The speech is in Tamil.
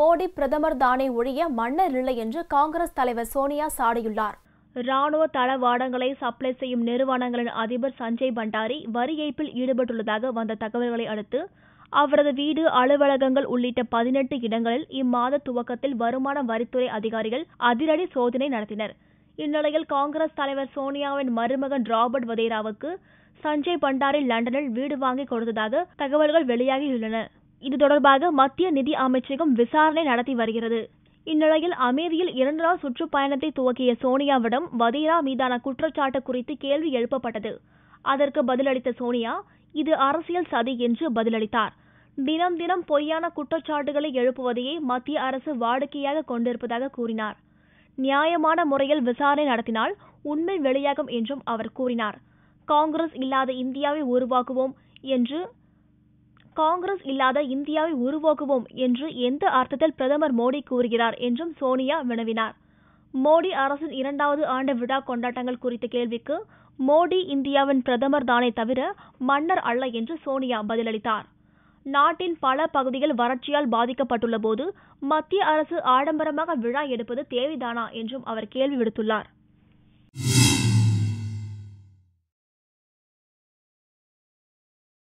மோடி பிரதமர் தானே ஒழிய மன்னர் இல்லை என்று காங்கிரஸ் தலைவர் சோனியா சாடியுள்ளார் ராணுவ தளவாடங்களை சப்ளை செய்யும் நிறுவனங்களின் அதிபர் சஞ்சய் பண்டாரி வரி ஏய்ப்பில் ஈடுபட்டுள்ளதாக வந்த தகவல்களை அடுத்து அவரது வீடு அலுவலகங்கள் உள்ளிட்ட பதினெட்டு இடங்களில் இம்மாத துவக்கத்தில் வருமான வரித்துறை அதிகாரிகள் அதிரடி சோதனை நடத்தினர் இந்நிலையில் காங்கிரஸ் தலைவர் சோனியாவின் மருமகன் ராபர்ட் வதேராவுக்கு சஞ்சய் பண்டாரி லண்டனில் வீடு வாங்கி கொடுத்ததாக தகவல்கள் வெளியாகியுள்ளன இது தொடர்பாக மத்திய நிதி அமைச்சகம் விசாரணை நடத்தி வருகிறது இந்நிலையில் அமேதியில் இரண்டு நாள் சுற்றுப்பயணத்தை துவக்கிய சோனியாவிடம் வதேரா மீதான குற்றச்சாட்டு குறித்து கேள்வி எழுப்பப்பட்டது அதற்கு பதிலளித்த சோனியா இது அரசியல் சதி என்று பதிலளித்தார் தினம் தினம் பொய்யான குற்றச்சாட்டுகளை எழுப்புவதையே மத்திய அரசு வாடிக்கையாக கொண்டிருப்பதாக கூறினார் நியாயமான முறையில் விசாரணை நடத்தினால் உண்மை வெளியாகும் என்றும் அவர் கூறினார் காங்கிரஸ் இல்லாத இந்தியாவை உருவாக்குவோம் என்று காங்கிரஸ் இல்லாத இந்தியாவை உருவாக்குவோம் என்று எந்த அர்த்தத்தில் பிரதமர் மோடி கூறுகிறார் என்றும் சோனியா வினவினார் மோடி அரசின் இரண்டாவது ஆண்டு விழா கொண்டாட்டங்கள் குறித்த கேள்விக்கு மோடி இந்தியாவின் பிரதமர் தானே தவிர மன்னர் அல்ல என்று சோனியா பதிலளித்தார் நாட்டின் பல பகுதிகள் வறட்சியால் பாதிக்கப்பட்டுள்ள போது மத்திய அரசு ஆடம்பரமாக விழா எடுப்பது தேவைதானா என்றும் அவர் கேள்வி விடுத்துள்ளார்